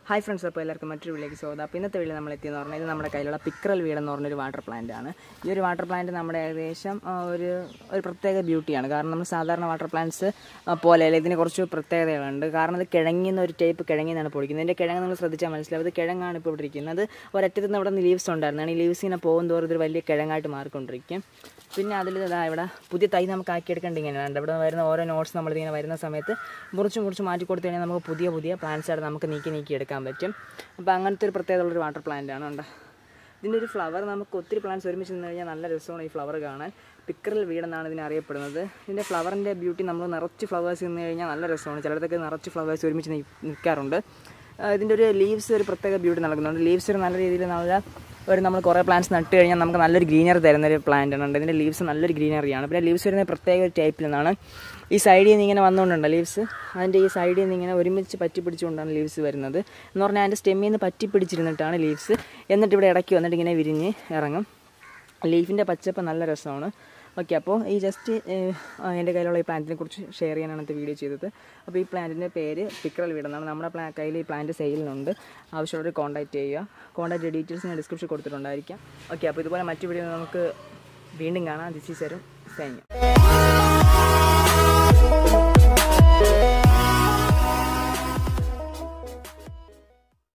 hi friends അപ്പോൾ എല്ലാവർക്കും മറ്റൊരു വീട്ടിലേക്ക് സ്വാഗതം അപ്പോൾ ഇന്നത്തെ വീട്ടിൽ നമ്മൾ എത്തിയെന്ന് പറഞ്ഞാൽ ഇത് നമ്മുടെ കയ്യിലുള്ള പിക്രൽ വീട് എന്ന് പറഞ്ഞൊരു വാട്ടർ പ്ലാന്റ് ആണ് ഈ ഒരു വാട്ടർ പ്ലാന്റ് നമ്മുടെ ഏകദേശം ആ, ഒരു ഒരു പ്രത്യേക ബ്യൂട്ടിയാണ് കാരണം നമ്മൾ സാധാരണ വാട്ടർ പ്ലാന്റ്സ് പോലെയല്ല ഇതിന് കുറച്ച് പ്രത്യേകതകളുണ്ട് കാരണം ഇത് കിഴങ്ങിന്ന് ഒരു ടൈപ്പ് കിഴങ്ങിന്നാണ് പൊടിക്കുന്നത് ഇതിൻ്റെ കിഴങ്ങ് നിങ്ങൾ ശ്രദ്ധിച്ചാൽ മനസ്സിലാവും ഇത് കിഴങ്ങാണ് ഇപ്പോൾ ഇവിടെ ഇരിക്കുന്നത് ഒരറ്റത്ത് നിന്ന് ഇവിടെ നിന്ന് ലീവ്സ് ഉണ്ടായിരുന്നാണ് ഈ ലീവ്സ് ഇങ്ങനെ പോകും തോറും ഇതൊരു വലിയ കിഴങ്ങായിട്ട് മാറിക്കൊണ്ടിരിക്കും പിന്നെ അതിൽ ഇതാ ഇവിടെ പുതിയ തൈ നമുക്ക് ആക്കിയെടുക്കേണ്ട ഇങ്ങനെയാണ് ഇവിടെ വരുന്ന ഓരോ നോട്ട്സ് നമ്മളിങ്ങനെ വരുന്ന സമയത്ത് മുറിച്ച് മുറിച്ച് മാറ്റി കൊടുത്തു കഴിഞ്ഞാൽ നമുക്ക് പുതിയ പുതിയ പ്ലാന്റ്സ് ആയിട്ട് നമുക്ക് നീക്കി നീക്കി എടുക്കാൻ പറ്റും അപ്പോൾ അങ്ങനത്തെ ഒരു പ്രത്യേകതയുള്ളൊരു വാട്ടർ പ്ലാന്റ് ആണ് ഉണ്ട് ഇതിൻ്റെ ഒരു ഫ്ലവർ നമുക്ക് ഒത്തിരി പ്ലാന്റ്സ് ഒരുമിച്ച് നിന്ന് കഴിഞ്ഞാൽ നല്ല രസമാണ് ഈ ഫ്ലവർ കാണാൻ പിക്കറിൽ വീടെന്നാണ് ഇതിനെ അറിയപ്പെടുന്നത് ഇതിൻ്റെ ഫ്ലവറിൻ്റെ ബ്യൂട്ടി നമ്മൾ നിറച്ച് ഫ്ലവേഴ്സ് നിന്ന് കഴിഞ്ഞാൽ നല്ല രസമാണ് ചിലയിടത്തൊക്കെ നിറച്ച് ഫ്ലവേഴ്സ് ഒരുമിച്ച് നി- നിൽക്കാറുണ്ട് ആ, ഇതിൻ്റെ ഒരു ലീവ്സ് ഒരു പ്രത്യേക ബ്യൂട്ടി നൽകുന്നുണ്ട് ലീവ്സ് ഒരു നല്ല രീതിയിൽ നല്ല ഒരു നമ്മൾ കുറേ പ്ലാന്റ്സ് നട്ട് കഴിഞ്ഞാൽ നമുക്ക് നല്ലൊരു ഗ്രീനറി തരുന്ന ഒരു പ്ലാന്റ് ആണ് ഇതിൻ്റെ ലീവ്സ് നല്ലൊരു ഗ്രീനറിയാണ് പിന്നെ ലീവ്സ് വരുന്ന പ്രത്യേക ഒരു ടൈപ്പിൽ നിന്നാണ് ഈ സൈഡിൽ നിന്ന് ഇങ്ങനെ വന്നുകൊണ്ടുണ്ട് ലീവ്സ് അതിൻ്റെ ഈ സൈഡിൽ നിന്ന് ഇങ്ങനെ ഒരുമിച്ച് പറ്റി പിടിച്ചുകൊണ്ടാണ് ലീവ്സ് വരുന്നത് എന്ന് പറഞ്ഞാൽ അതിൻ്റെ സ്റ്റെമ്മിൽ നിന്ന് പറ്റി പിടിച്ചിരുന്നിട്ടാണ് ലീവ്സ് എന്നിട്ട് ഇവിടെ ഇടയ്ക്ക് വന്നിട്ട് ഇങ്ങനെ വിരിഞ്ഞ് ഇറങ്ങും ലീഫിൻ്റെ പച്ചപ്പ് നല്ല രസമാണ് ഓക്കെ അപ്പോൾ ഈ ജസ്റ്റ് എൻ്റെ കയ്യിലുള്ള ഈ പ്ലാന്റിനെ കുറിച്ച് ഷെയർ ചെയ്യാനാണ് ഇന്നത്തെ വീഡിയോ ചെയ്തത് അപ്പോൾ ഈ പ്ലാന്റിൻ്റെ പേര് പിക്രൽ വീടെന്നാണ് നമ്മുടെ പ്ലാ കയ്യിൽ ഈ പ്ലാന്റ് സെയിലിനുണ്ട് ആവശ്യമുള്ളവർ കോൺടാക്റ്റ് ചെയ്യുക കോൺടാക്റ്റ് ഡീറ്റെയിൽസ് ഞാൻ ഡിസ്ക്രിപ്ഷൻ കൊടുത്തിട്ടുണ്ടായിരിക്കാം ഓക്കെ അപ്പോൾ ഇതുപോലെ മറ്റു വീഡിയോ നമുക്ക് വീണ്ടും കാണാം ദിസ് ഈസ് വരും സൈന്യം